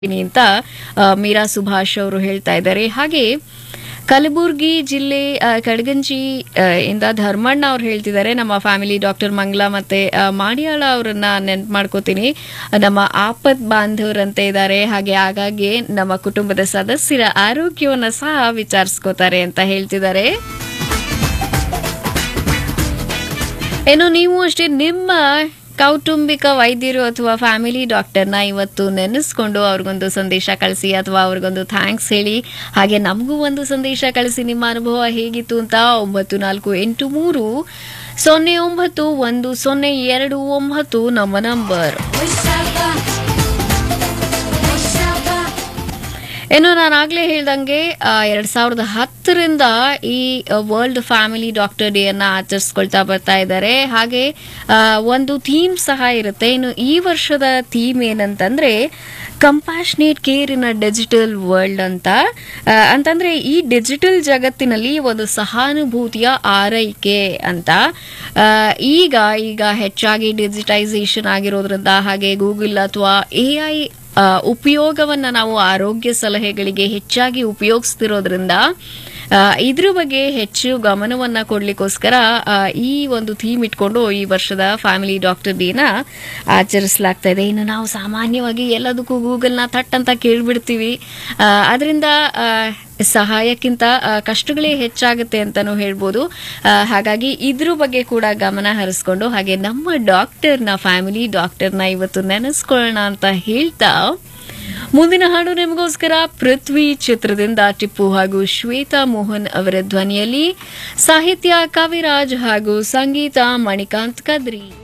ಮಾಡ್ತೀನಿ ಅಂತ ಆ, ಮೀರಾ ಸುಭಾಷ್ ಅವರು ಹೇಳ್ತಾ ಇದ್ದಾರೆ ಹಾಗೆ ಕಲಬುರ್ಗಿ ಜಿಲ್ಲೆ ಆ, ಕಡಗಂಜಿ ಆ, ಇಂದ ಧರ್ಮಣ್ಣ ಅವ್ರು ಹೇಳ್ತಿದ್ದಾರೆ ನಮ್ಮ ಫ್ಯಾಮಿಲಿ ಡಾಕ್ಟರ್ ಮಂಗ್ಲಾ ಮತ್ತೆ ಆ, ಮಾಡಿಯಾಳ ಅವರನ್ನ ನೆನ್ಪು ಮಾಡ್ಕೋತೀನಿ ನಮ್ಮ ಆಪತ್ ಬಾಂಧವರಂತೆ ಇದ್ದಾರೆ ಹಾಗೆ ಆಗಾಗ್ಗೆ ನಮ್ಮ ಕುಟುಂಬದ ಸದಸ್ಯರ ಆರೋಗ್ಯವನ್ನ ಸಹ ವಿಚಾರಿಸ್ಕೋತಾರೆ ಅಂತ ಹೇಳ್ತಿದ್ದಾರೆ ಏನು ನೀವು ಅಷ್ಟೇ ನಿಮ್ಮ ಕೌಟುಂಬಿಕ ವೈದ್ಯರು ಅಥವಾ ಫ್ಯಾಮಿಲಿ ಡಾಕ್ಟರ್ನ ಇವತ್ತು ನೆನೆಸ್ಕೊಂಡು ಅವ್ರಿಗೊಂದು ಸಂದೇಶ ಕಳಿಸಿ ಅಥವಾ ಅವ್ರಿಗೊಂದು ಥ್ಯಾಂಕ್ಸ್ ಹೇಳಿ ಹಾಗೆ ನಮಗೂ ಒಂದು ಸಂದೇಶ ಕಳಿಸಿ ನಿಮ್ಮ ಅನುಭವ ಹೇಗಿತ್ತು ಅಂತ ಒಂಬತ್ತು ನಾಲ್ಕು ಎಂಟು ಮೂರು ಸೊನ್ನೆ ಒಂಬತ್ತು ಒಂದು ಸೊನ್ನೆ ಎರಡು ಒಂಬತ್ತು ನಮ್ಮ ನಂಬರ್ ಏನು ನಾನು ಆಗ್ಲೇ ಹೇಳ್ದಂಗೆ ಎರಡ್ ಸಾವಿರದ ಹತ್ತರಿಂದ ಈ ವರ್ಲ್ಡ್ ಫ್ಯಾಮಿಲಿ ಡಾಕ್ಟರ್ ಡೇ ಅನ್ನ ಆಚರಿಸ್ಕೊಳ್ತಾ ಬರ್ತಾ ಇದ್ದಾರೆ ಹಾಗೆ ಆ, ಒಂದು ಥೀಮ್ ಸಹ ಇರುತ್ತೆ ಇನ್ನು ಈ ವರ್ಷದ ಥೀಮ್ ಏನಂತಂದ್ರೆ compassionate care in a digital world ಅಂತ ಆ, ಅಂತಂದ್ರೆ ಈ ಡಿಜಿಟಲ್ ಜಗತ್ತಿನಲ್ಲಿ ಒಂದು ಸಹಾನುಭೂತಿಯ ಆರೈಕೆ ಅಂತ ಆ, ಈಗ ಈಗ ಹೆಚ್ಚಾಗಿ ಡಿಜಿಟೈಸೇಷನ್ ಆಗಿರೋದ್ರಿಂದ ಹಾಗೆ ಗೂಗಲ್ ಅಥವಾ ಎ ಐ ಆ, ಉಪಯೋಗವನ್ನ ನಾವು ಆರೋಗ್ಯ ಸಲಹೆಗಳಿಗೆ ಹೆಚ್ಚಾಗಿ ಉಪಯೋಗಿಸ್ತಿರೋದ್ರಿಂದ ಆ, ಇದ್ರ ಬಗ್ಗೆ ಹೆಚ್ಚು ಗಮನವನ್ನ ಕೊಡ್ಲಿಕ್ಕೋಸ್ಕರ ಆ, ಈ ಒಂದು ಥೀಮ್ ಇಟ್ಕೊಂಡು ಈ ವರ್ಷದ ಫ್ಯಾಮಿಲಿ ಡಾಕ್ಟರ್ ಡೇನ ಆಚರಿಸಲಾಗ್ತಾ ಇದೆ ಇನ್ನು ನಾವು ಸಾಮಾನ್ಯವಾಗಿ ಎಲ್ಲದಕ್ಕೂ ಗೂಗಲ್ನ ಥಟ್ ಅಂತ ಕೇಳ್ಬಿಡ್ತೀವಿ ಆ, ಅದರಿಂದ ಆ, ಸಹಾಯಕ್ಕಿಂತ ಆ, ಕಷ್ಟಗಳೇ ಹೆಚ್ಚಾಗುತ್ತೆ ಅಂತಾನೂ ಹೇಳ್ಬೋದು ಆ, ಹಾಗಾಗಿ ಇದ್ರ ಬಗ್ಗೆ ಕೂಡ ಗಮನ ಹರಿಸ್ಕೊಂಡು ಹಾಗೆ ನಮ್ಮ ಡಾಕ್ಟರ್ನ ಫ್ಯಾಮಿಲಿ ಡಾಕ್ಟರ್ನ ಇವತ್ತು ನೆನೆಸ್ಕೊಳ್ಳೋಣ ಅಂತ ಹೇಳ್ತಾ ಮುಂದಿನ ಹಾಡು ನಿಮಗೋಸ್ಕರ ಪೃಥ್ವಿ ಚಿತ್ರದಿಂದ ಟಿಪ್ಪು ಹಾಗೂ ಶ್ವೇತಾ ಮೋಹನ್ ಅವರ ಧ್ವನಿಯಲ್ಲಿ ಸಾಹಿತ್ಯ ಕವಿರಾಜ್ ಹಾಗೂ ಸಂಗೀತ ಮಣಿಕಾಂತ್ ಕದ್ರಿ